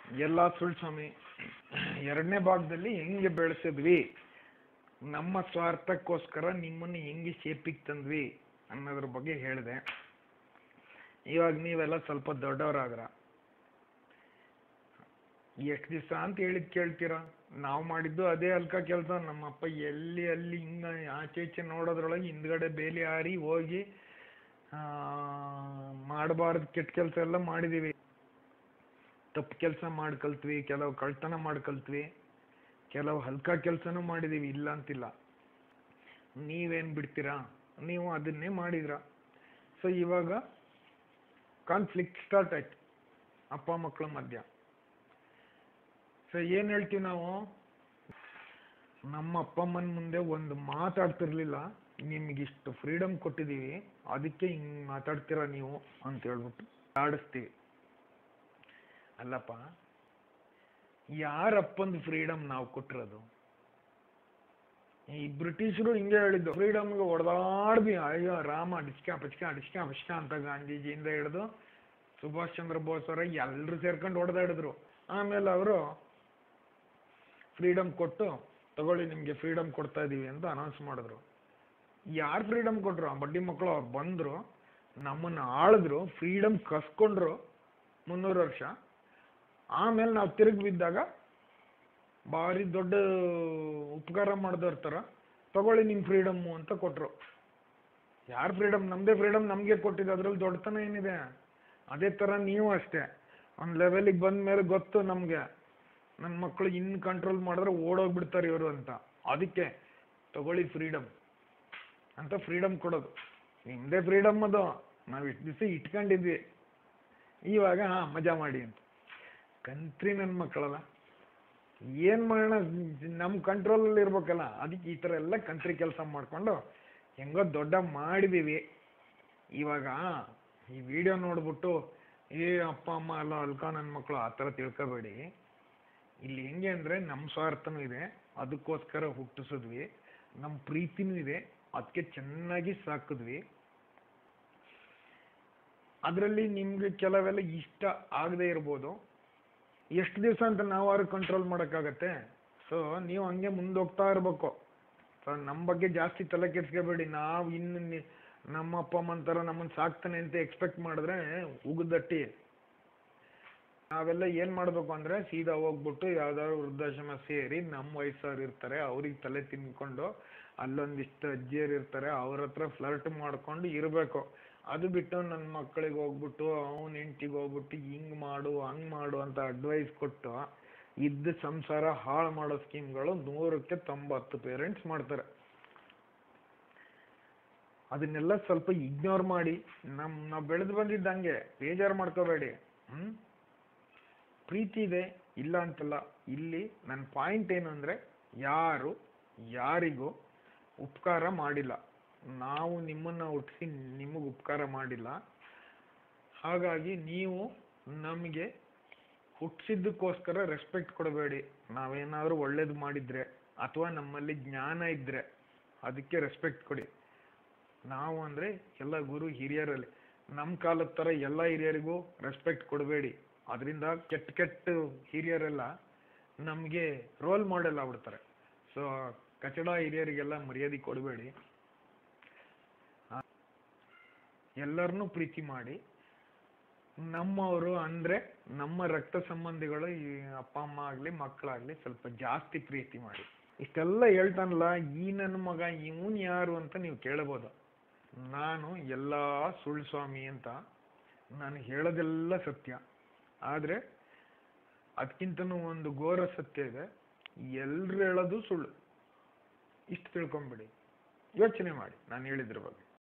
ಎಲ್ಲ ಸುಳ್ಳು ಸ್ವಾಮಿ ಎರಡನೇ ಭಾಗದಲ್ಲಿ ಹೆಂಗೆ ಬೆಳೆಸಿದ್ವಿ ನಮ್ಮ ಸ್ವಾರ್ಥಕ್ಕೋಸ್ಕರ ನಿಮ್ಮನ್ನು ಹೆಂಗೆ ಶೇಪಿಗೆ ತಂದ್ವಿ ಅನ್ನೋದ್ರ ಬಗ್ಗೆ ಹೇಳಿದೆ ಇವಾಗ ನೀವೆಲ್ಲ ಸ್ವಲ್ಪ ದೊಡ್ಡವರಾದ್ರ ಎಷ್ಟು ದಿವಸ ಅಂತ ಹೇಳಿದ್ ಕೇಳ್ತೀರಾ ನಾವು ಮಾಡಿದ್ದು ಅದೇ ಅಲ್ಕ ಕೆಲಸ ನಮ್ಮಪ್ಪ ಎಲ್ಲಿ ಅಲ್ಲಿ ಹಿಂಗ ಆಚೆ ಈಚೆ ನೋಡೋದ್ರೊಳಗೆ ಹಿಂದ್ಗಡೆ ಬೇಲಿ ಹಾರಿ ಹೋಗಿ ಮಾಡಬಾರ್ದು ಕೆಟ್ಟ ಕೆಲಸ ಎಲ್ಲ ಮಾಡಿದೀವಿ ತಪ್ಪು ಕೆಲಸ ಮಾಡಿ ಕಲ್ತ್ವಿ ಕೆಲವು ಕಳ್ತನ ಮಾಡಿ ಕಲ್ತ್ವಿ ಕೆಲವು ಹಲ್ಕ ಕೆಲಸನೂ ಮಾಡಿದೀವಿ ಇಲ್ಲ ಅಂತಿಲ್ಲ ನೀವೇನ್ ಬಿಡ್ತೀರಾ ನೀವು ಅದನ್ನೇ ಮಾಡಿದ್ರ ಸೊ ಇವಾಗ ಕಾನ್ಫ್ಲಿಕ್ಟ್ ಸ್ಟಾರ್ಟ್ ಆಯ್ತು ಅಪ್ಪ ಮಕ್ಕಳ ಮಧ್ಯ ಸೊ ಏನ್ ಹೇಳ್ತೀವಿ ನಾವು ನಮ್ಮ ಅಪ್ಪ ಅಮ್ಮನ ಮುಂದೆ ಒಂದು ಮಾತಾಡ್ತಿರ್ಲಿಲ್ಲ ನಿಮ್ಗೆ ಇಷ್ಟು ಫ್ರೀಡಮ್ ಕೊಟ್ಟಿದೀವಿ ಅದಕ್ಕೆ ಹಿಂಗ್ ಮಾತಾಡ್ತೀರಾ ನೀವು ಅಂತ ಹೇಳ್ಬಿಟ್ಟು ಆಡಿಸ್ತೀವಿ ಅಲ್ಲಪ್ಪ ಯಾರಪ್ಪಂದು ಫ್ರೀಡಮ್ ನಾವು ಕೊಟ್ಟಿರೋದು ಈ ಬ್ರಿಟಿಷರು ಹಿಂಗೆ ಹೇಳಿದ್ದು ಫ್ರೀಡಮ್ಗೆ ಹೊಡೆದಾಡ್ಬಿ ಅಯ್ಯೋ ರಾಮ ಡಿಸ್ಕಾ ಪಚ್ಕ ಡಿಸ್ಕಾ ಪಚ್ಕ ಅಂತ ಗಾಂಧೀಜಿಯಿಂದ ಹಿಡಿದು ಸುಭಾಷ್ ಚಂದ್ರ ಬೋಸ್ ಅವರ ಎಲ್ಲರೂ ಸೇರ್ಕೊಂಡು ಹೊಡೆದಾಡಿದ್ರು ಆಮೇಲೆ ಅವರು ಫ್ರೀಡಮ್ ಕೊಟ್ಟು ತಗೊಳ್ಳಿ ನಿಮಗೆ ಫ್ರೀಡಮ್ ಕೊಡ್ತಾ ಇದೀವಿ ಅಂತ ಅನೌನ್ಸ್ ಮಾಡಿದ್ರು ಯಾರು ಫ್ರೀಡಮ್ ಕೊಟ್ರು ಆ ಬಡ್ಡಿ ಮಕ್ಕಳು ಅವ್ರು ಬಂದ್ರು ನಮ್ಮನ್ನ ಆಳಿದ್ರು ಫ್ರೀಡಮ್ ಕಸ್ಕೊಂಡ್ರು ಮುನ್ನೂರು ವರ್ಷ ಆಮೇಲೆ ನಾವು ತಿರುಗಿ ಬಿದ್ದಾಗ ಭಾರಿ ದೊಡ್ಡ ಉಪಕಾರ ಮಾಡಿದವ್ರ ಥರ ತಗೊಳ್ಳಿ ನಿಮ್ಮ ಫ್ರೀಡಮ್ಮು ಅಂತ ಕೊಟ್ರು ಯಾರು ಫ್ರೀಡಮ್ ನಮ್ಮದೇ ಫ್ರೀಡಮ್ ನಮಗೆ ಕೊಟ್ಟಿದ್ದು ಅದ್ರಲ್ಲಿ ದೊಡ್ಡತನ ಏನಿದೆ ಅದೇ ಥರ ನೀವು ಅಷ್ಟೇ ಒಂದು ಲೆವೆಲಿಗೆ ಬಂದ ಮೇಲೆ ಗೊತ್ತು ನಮಗೆ ನನ್ನ ಮಕ್ಕಳು ಇನ್ ಕಂಟ್ರೋಲ್ ಮಾಡಿದ್ರೆ ಓಡೋಗ್ಬಿಡ್ತಾರೆ ಇವರು ಅಂತ ಅದಕ್ಕೆ ತಗೊಳ್ಳಿ ಫ್ರೀಡಮ್ ಅಂತ ಫ್ರೀಡಮ್ ಕೊಡೋದು ನಿಮ್ಮದೇ ಫ್ರೀಡಮ್ ಅದು ನಾವು ಇಷ್ಟು ದಿವಸ ಇಟ್ಕೊಂಡಿದ್ವಿ ಇವಾಗ ಹಾ ಮಜಾ ಮಾಡಿ ಅಂತ ಕಂತ್ರಿ ನನ್ನ ಮಕ್ಕಳಲ್ಲ ಏನ್ ಮಾಡೋಣ ನಮ್ಮ ಕಂಟ್ರೋಲಲ್ಲಿ ಇರ್ಬೇಕಲ್ಲ ಅದಕ್ಕೆ ಈ ಥರ ಎಲ್ಲ ಕಂತ್ರಿ ಕೆಲಸ ಮಾಡ್ಕೊಂಡು ಹೆಂಗೋ ದೊಡ್ಡ ಮಾಡಿದೀವಿ ಇವಾಗ ಈ ವಿಡಿಯೋ ನೋಡ್ಬಿಟ್ಟು ಏ ಅಪ್ಪ ಅಮ್ಮ ಎಲ್ಲ ಅಲ್ಕ ನನ್ನ ಮಕ್ಕಳು ಆ ಥರ ತಿಳ್ಕೊಬೇಡಿ ಇಲ್ಲಿ ಹೆಂಗೆ ಅಂದರೆ ನಮ್ಮ ಸ್ವಾರ್ಥನೂ ಇದೆ ಅದಕ್ಕೋಸ್ಕರ ಹುಟ್ಟಿಸಿದ್ವಿ ನಮ್ಮ ಪ್ರೀತಿನೂ ಇದೆ ಅದಕ್ಕೆ ಚೆನ್ನಾಗಿ ಸಾಕಿದ್ವಿ ಅದರಲ್ಲಿ ನಿಮ್ಗೆ ಕೆಲವೆಲ್ಲ ಇಷ್ಟ ಆಗದೆ ಇರ್ಬೋದು ಎಷ್ಟು ದಿವಸ ಅಂತ ನಾವಾರು ಕಂಟ್ರೋಲ್ ಮಾಡೋಕ್ಕಾಗತ್ತೆ ಸೊ ನೀವು ಹಂಗೆ ಮುಂದೋಗ್ತಾ ಇರ್ಬೇಕು ಸೊ ನಮ್ಮ ಬಗ್ಗೆ ಜಾಸ್ತಿ ತಲೆ ಕೆಡ್ಸ್ಕೋಬೇಡಿ ನಾವು ಇನ್ನು ನಿ- ನಮ್ಮ ಅಪ್ಪ ಅಮ್ಮನ ಥರ ನಮ್ಮನ್ನು ಸಾಕ್ತಾನೆ ಅಂತ ಎಕ್ಸ್ಪೆಕ್ಟ್ ಮಾಡಿದ್ರೆ ಉಗುದಟ್ಟಿ ನಾವೆಲ್ಲ ಏನ್ ಮಾಡ್ಬೇಕು ಅಂದ್ರೆ ಸೀದಾ ಹೋಗ್ಬಿಟ್ಟು ಯಾವ್ದಾದ್ರು ವೃದ್ಧಾಶ್ರಮ ಸೇರಿ ನಮ್ಮ ವಯಸ್ಸವ್ರು ಇರ್ತಾರೆ ಅವ್ರಿಗೆ ತಲೆ ತಿನ್ಕೊಂಡು ಅಲ್ಲೊಂದಿಷ್ಟು ಅಜ್ಜಿಯರು ಇರ್ತಾರೆ ಅವ್ರ ಹತ್ರ ಫ್ಲರ್ಟ್ ಮಾಡ್ಕೊಂಡು ಇರಬೇಕು ಅದು ಬಿಟ್ಟು ನನ್ನ ಮಕ್ಕಳಿಗೆ ಹೋಗ್ಬಿಟ್ಟು ಅವನ ಹೆಂಡ್ತಿಗೆ ಹೋಗ್ಬಿಟ್ಟು ಹಿಂಗ್ ಮಾಡು ಹಂಗ್ ಮಾಡು ಅಂತ ಅಡ್ವೈಸ್ ಕೊಟ್ಟು ಇದ್ದ ಸಂಸಾರ ಹಾಳು ಮಾಡೋ ಸ್ಕೀಮ್ಗಳು ನೂರಕ್ಕೆ ತೊಂಬತ್ತು ಪೇರೆಂಟ್ಸ್ ಮಾಡ್ತಾರೆ ಅದನ್ನೆಲ್ಲ ಸ್ವಲ್ಪ ಇಗ್ನೋರ್ ಮಾಡಿ ನಮ್ ನಾವು ಬೆಳೆದು ಬಂದಿದ್ದಂಗೆ ಬೇಜಾರು ಮಾಡ್ಕೋಬೇಡಿ ಹ್ಮ್ ಪ್ರೀತಿ ಇದೆ ಇಲ್ಲ ಅಂತಲ್ಲ ಇಲ್ಲಿ ನನ್ನ ಪಾಯಿಂಟ್ ಏನು ಅಂದ್ರೆ ಯಾರು ಯಾರಿಗೂ ಉಪಕಾರ ಮಾಡಿಲ್ಲ ನಾವು ನಿಮ್ಮನ್ನ ಹುಟ್ಟಿಸಿ ನಿಮಗೆ ಉಪಕಾರ ಮಾಡಿಲ್ಲ ಹಾಗಾಗಿ ನೀವು ನಮಗೆ ಹುಟ್ಟಿಸಿದ್ದಕ್ಕೋಸ್ಕರ ರೆಸ್ಪೆಕ್ಟ್ ಕೊಡಬೇಡಿ ನಾವೇನಾದ್ರೂ ಒಳ್ಳೇದು ಮಾಡಿದ್ರೆ ಅಥವಾ ನಮ್ಮಲ್ಲಿ ಜ್ಞಾನ ಇದ್ರೆ ಅದಕ್ಕೆ ರೆಸ್ಪೆಕ್ಟ್ ಕೊಡಿ ನಾವು ಅಂದ್ರೆ ಎಲ್ಲ ಗುರು ಹಿರಿಯರಲ್ಲಿ ನಮ್ಮ ಕಾಲದ ಥರ ಎಲ್ಲ ಹಿರಿಯರಿಗೂ ರೆಸ್ಪೆಕ್ಟ್ ಕೊಡಬೇಡಿ ಅದರಿಂದ ಕೆಟ್ಟ ಕೆಟ್ಟ ಹಿರಿಯರೆಲ್ಲ ನಮಗೆ ರೋಲ್ ಮಾಡೆಲ್ ಆಗ್ಬಿಡ್ತಾರೆ ಸೊ ಕಚಡ ಹಿರಿಯರಿಗೆಲ್ಲ ಮರ್ಯಾದೆ ಕೊಡಬೇಡಿ ಎಲ್ಲರನ್ನೂ ಪ್ರೀತಿ ಮಾಡಿ ನಮ್ಮವರು ಅಂದ್ರೆ ನಮ್ಮ ರಕ್ತ ಸಂಬಂಧಿಗಳು ಈ ಅಪ್ಪ ಅಮ್ಮ ಆಗ್ಲಿ ಮಕ್ಕಳಾಗ್ಲಿ ಸ್ವಲ್ಪ ಜಾಸ್ತಿ ಪ್ರೀತಿ ಮಾಡಿ ಇಷ್ಟೆಲ್ಲ ಹೇಳ್ತಾನಲ್ಲ ಈ ನನ್ನ ಮಗ ಇವನ್ ಯಾರು ಅಂತ ನೀವು ಕೇಳಬಹುದು ನಾನು ಎಲ್ಲಾ ಸುಳ್ಳು ಸ್ವಾಮಿ ಅಂತ ನಾನು ಹೇಳೋದೆಲ್ಲ ಸತ್ಯ ಆದ್ರೆ ಅದಕ್ಕಿಂತನೂ ಒಂದು ಘೋರ ಸತ್ಯ ಇದೆ ಎಲ್ರು ಹೇಳೋದು ಸುಳ್ಳು ಇಷ್ಟು ತಿಳ್ಕೊಂಬಿಡಿ ಯೋಚನೆ ಮಾಡಿ ನಾನು ಹೇಳಿದ್ರ ಬಗ್ಗೆ